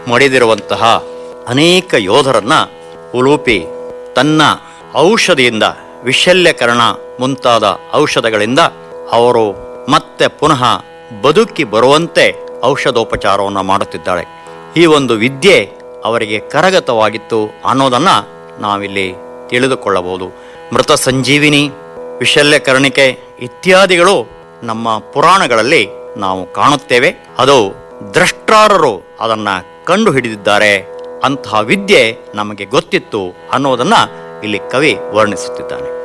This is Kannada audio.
ಮಡಿದಿರುವಂತಹ ಅನೇಕ ಯೋಧರನ್ನ ಉಲೂಪಿ ತನ್ನ ಔಷಧಿಯಿಂದ ವಿಶಲ್ಯಕರಣ ಮುಂತಾದ ಔಷಧಗಳಿಂದ ಅವರು ಮತ್ತೆ ಪುನಃ ಬದುಕಿ ಬರುವಂತೆ ಔಷಧೋಪಚಾರವನ್ನು ಮಾಡುತ್ತಿದ್ದಾಳೆ ಈ ಒಂದು ವಿದ್ಯೆ ಅವರಿಗೆ ಕರಗತವಾಗಿತ್ತು ಅನ್ನೋದನ್ನ ನಾವಿಲ್ಲಿ ತಿಳಿದುಕೊಳ್ಳಬಹುದು ಮೃತ ಸಂಜೀವಿನಿ ವಿಶಲ್ಯಕರಣಿಕೆ ಇತ್ಯಾದಿಗಳು ನಮ್ಮ ಪುರಾಣಗಳಲ್ಲಿ ನಾವು ಕಾಣುತ್ತೇವೆ ಅದು ದ್ರಷ್ಟಾರರು ಅದನ್ನ ಕಂಡು ಹಿಡಿದಿದ್ದಾರೆ ಅಂತಹ ವಿದ್ಯೆ ನಮಗೆ ಗೊತ್ತಿತ್ತು ಅನ್ನೋದನ್ನ ಇಲ್ಲಿ ಕವಿ ವರ್ಣಿಸುತ್ತಿದ್ದಾನೆ